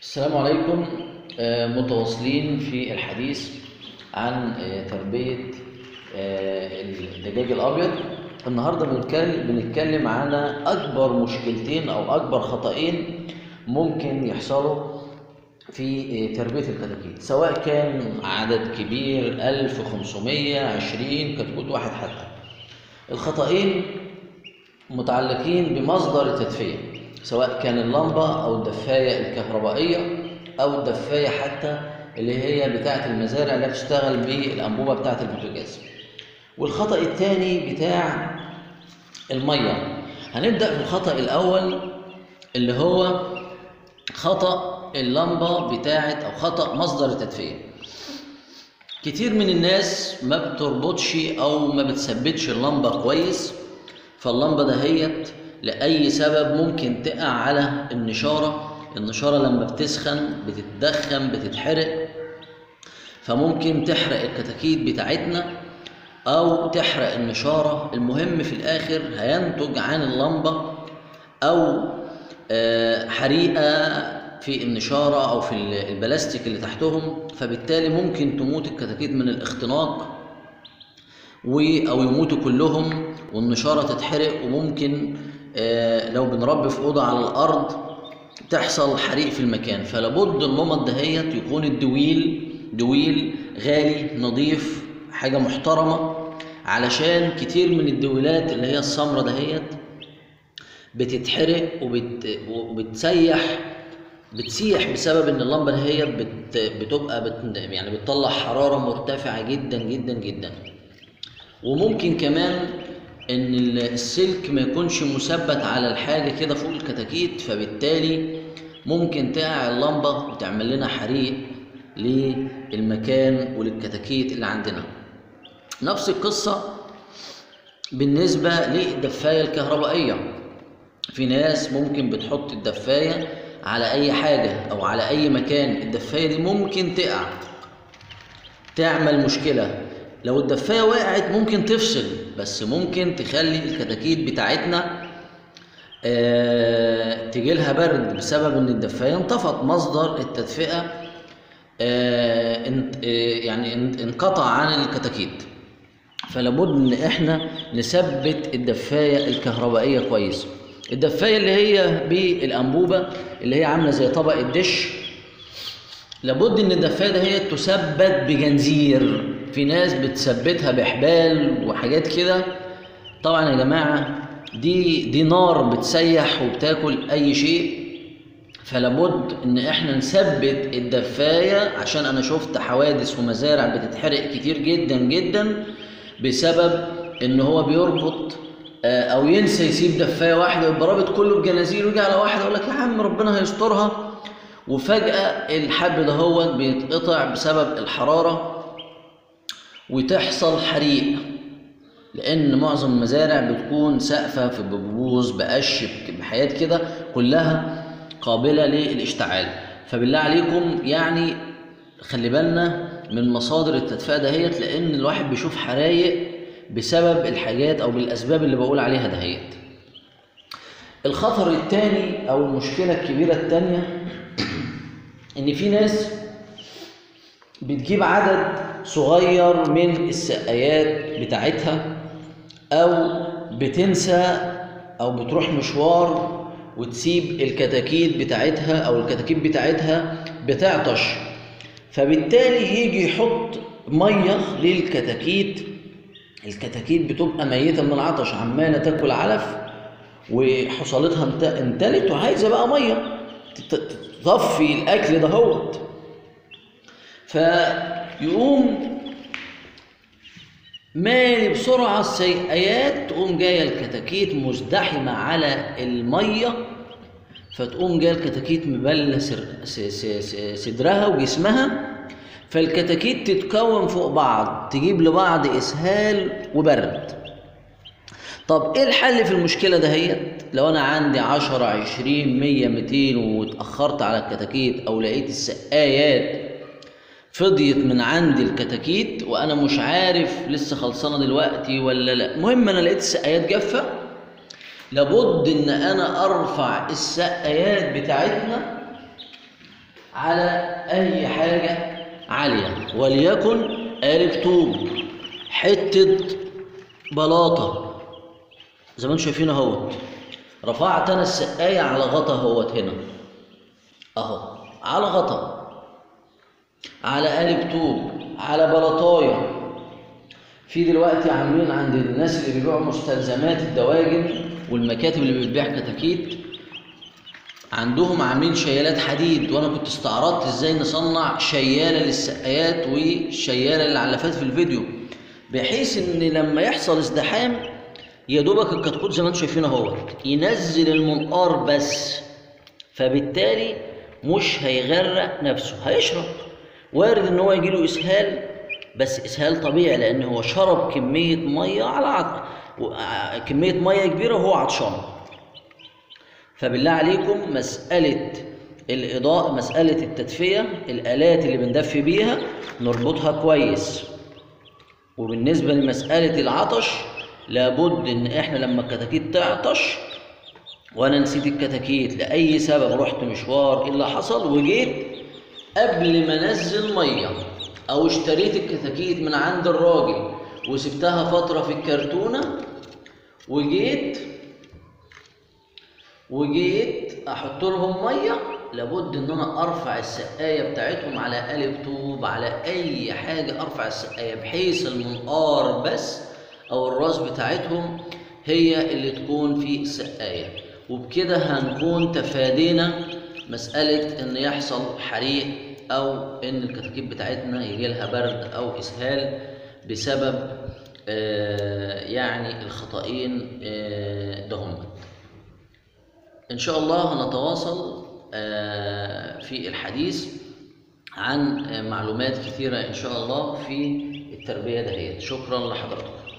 السلام عليكم آه، متواصلين في الحديث عن آه، تربية آه، الدجاج الأبيض النهاردة بنتكلم بنتكلم على أكبر مشكلتين أو أكبر خطأين ممكن يحصلوا في آه، تربية الكتاكيت سواء كان عدد كبير 1520 كتكوت واحد حتى الخطأين متعلقين بمصدر التدفئة سواء كان اللمبة أو الدفاية الكهربائية أو الدفاية حتى اللي هي بتاعة المزارع اللي بتشتغل بالأنبوبة بتاعة البوتاجاز والخطأ الثاني بتاع المية هنبدأ في الخطأ الأول اللي هو خطأ اللمبة بتاعة أو خطأ مصدر التدفئة كتير من الناس ما بتربطش أو ما بتثبتش اللمبة كويس فاللمبة دهيت لأي سبب ممكن تقع على النشارة النشارة لما بتسخن بتتدخن بتتحرق فممكن تحرق الكتاكيت بتاعتنا أو تحرق النشارة المهم في الآخر هينتج عن اللمبة أو آه، حريقة في النشارة أو في البلاستيك اللي تحتهم فبالتالي ممكن تموت الكتاكيت من الاختناق و او يموتوا كلهم والنشاره تتحرق وممكن آه لو بنربي في اوضه على الارض تحصل حريق في المكان فلابد اللمض دهيت يكون الدويل دويل غالي نظيف حاجه محترمه علشان كتير من الدويلات اللي هي السمرة دهيت بتتحرق وبت... وبتسيح بتسيح بسبب ان اللمبه دهيت بت... بتبقى بت... يعني بتطلع حراره مرتفعه جدا جدا جدا وممكن كمان ان السلك ما يكونش مثبت على الحاجه كده فوق الكتاكيت فبالتالي ممكن تقع اللمبه وتعمل لنا حريق للمكان وللكتاكيت اللي عندنا نفس القصه بالنسبه للدفايه الكهربائيه في ناس ممكن بتحط الدفايه على اي حاجه او على اي مكان الدفايه دي ممكن تقع تعمل مشكله لو الدفايه وقعت ممكن تفصل بس ممكن تخلي الكتاكيت بتاعتنا آه تجيلها برد بسبب ان الدفايه انطفت مصدر التدفئه آه انت آه يعني ان- انقطع عن الكتاكيت فلابد ان احنا نثبت الدفايه الكهربائيه كويس الدفايه اللي هي بالانبوبه اللي هي عامله زي طبق الدش لابد ان الدفايه ده هي تثبت بجنزير في ناس بتثبتها بحبال وحاجات كده طبعا يا جماعه دي دي نار بتسيح وبتاكل اي شيء فلابد ان احنا نثبت الدفايه عشان انا شفت حوادث ومزارع بتتحرق كتير جدا جدا بسبب ان هو بيربط آه، او ينسى يسيب دفايه واحده ويبقى رابط كله بجنازير ويجي على واحده يقول لك يا عم ربنا هيسترها وفجاه الحب ده هو بيتقطع بسبب الحراره وتحصل حريق لان معظم المزارع بتكون سقفه في ببوظ بقش بحاجات كده كلها قابله للاشتعال فبالله عليكم يعني خلي بالنا من مصادر التدفئه دهيت لان الواحد بيشوف حرايق بسبب الحاجات او بالاسباب اللي بقول عليها دهيت الخطر الثاني او المشكله الكبيره الثانيه ان في ناس بتجيب عدد صغير من السقايات بتاعتها او بتنسى او بتروح مشوار وتسيب الكتاكيت بتاعتها او الكتاكيت بتاعتها بتعطش فبالتالي يجي يحط ميه للكتاكيت الكتاكيت بتبقى ميته من العطش عماله تاكل علف وحصلتها انت- انتلت وعايزه بقى ميه تت- تطفي الاكل دهوت فيقوم مالي بسرعة السيئات تقوم جاية الكتاكيت مزدحمة على المية فتقوم جاية الكتاكيت مبلة سر- س- س- س- صدرها وجسمها فالكتاكيت تتكون فوق بعض تجيب لبعض إسهال وبرد طب ايه الحل في المشكله دهيت لو انا عندي 10 20 100 200 واتاخرت على الكتاكيت او لقيت السقايات فضيت من عندي الكتاكيت وانا مش عارف لسه خلصانه دلوقتي ولا لا المهم انا لقيت السقايات جافه لابد ان انا ارفع السقايات بتاعتنا على اي حاجه عاليه وليكن قالب طوب حته بلاطه زي ما انتم شايفين اهوت رفعت انا السقايه على غطا اهوت هنا اهو على غطا على قالب طوب على بلاطايه في دلوقتي عاملين عند الناس اللي بيبيعوا مستلزمات الدواجن والمكاتب اللي بتبيع كتاكيت عندهم عاملين شيالات حديد وانا كنت استعرضت ازاي نصنع شياله للسقايات وشياله للعلافات في الفيديو بحيث ان لما يحصل ازدحام يا دوبك الكتكوت زي ما انتم شايفين اهو ينزل المنقار بس فبالتالي مش هيغرق نفسه هيشرب وارد ان هو يجيله اسهال بس اسهال طبيعي لان هو شرب كميه ميه على عط... كميه ميه كبيره وهو عطشان فبالله عليكم مساله الاضاءه مساله التدفئه الالات اللي بندفي بيها نربطها كويس وبالنسبه لمساله العطش لابد ان احنا لما الكتاكيت تعطش وانا نسيت الكتاكيت لاي سبب رحت مشوار ايه اللي حصل وجيت قبل ما انزل ميه او اشتريت الكتاكيت من عند الراجل وسبتها فتره في الكرتونه وجيت وجيت احط لهم ميه لابد ان انا ارفع السقايه بتاعتهم على قالب طوب على اي حاجه ارفع السقايه بحيث المنقار بس او الراس بتاعتهم هي اللي تكون في السقايه وبكده هنكون تفادينا مساله ان يحصل حريق او ان الكتاكيت بتاعتنا يجي لها برد او اسهال بسبب آه يعني الخطأين آه دهم ان شاء الله هنتواصل آه في الحديث عن معلومات كثيرة ان شاء الله في التربية دهيت شكرا لحضراتكم